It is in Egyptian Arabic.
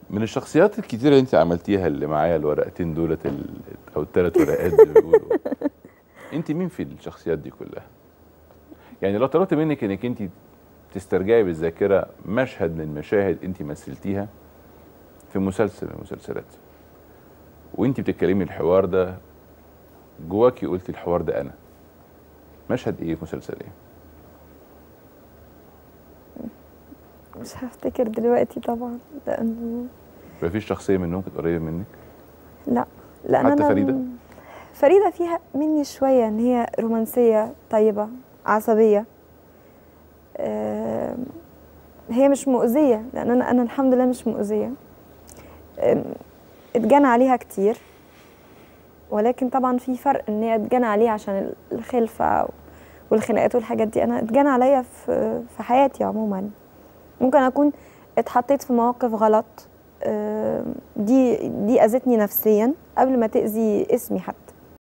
من الشخصيات الكتيرة اللي انت عملتيها اللي معايا الورقتين دولت ال- او الثلاث ورقات زي ما بيقولوا انت مين في الشخصيات دي كلها؟ يعني لو طلبت منك انك انت تسترجعي بالذاكرة مشهد من مشاهد انت مثلتيها في مسلسل من المسلسلات وانت بتتكلمي الحوار ده جواكي قلتي الحوار ده انا مشهد ايه في مسلسل ايه؟ مش هفتكر دلوقتي طبعا لانه مفيش شخصية منهم كانت قريبة منك؟ لا لان حتى انا فريدة؟ فريده فيها مني شويه ان هي رومانسيه طيبه عصبيه آم، هي مش مؤذيه لان انا انا الحمد لله مش مؤذيه آم، اتجنى عليها كتير ولكن طبعا في فرق ان هي اتجنى عليها عشان الخلفه والخناقات والحاجات دي انا اتجنى عليا في في حياتي عموما ممكن اكون اتحطيت في مواقف غلط آم، دي دي اذتني نفسيا قبل ما تاذي اسمي حتى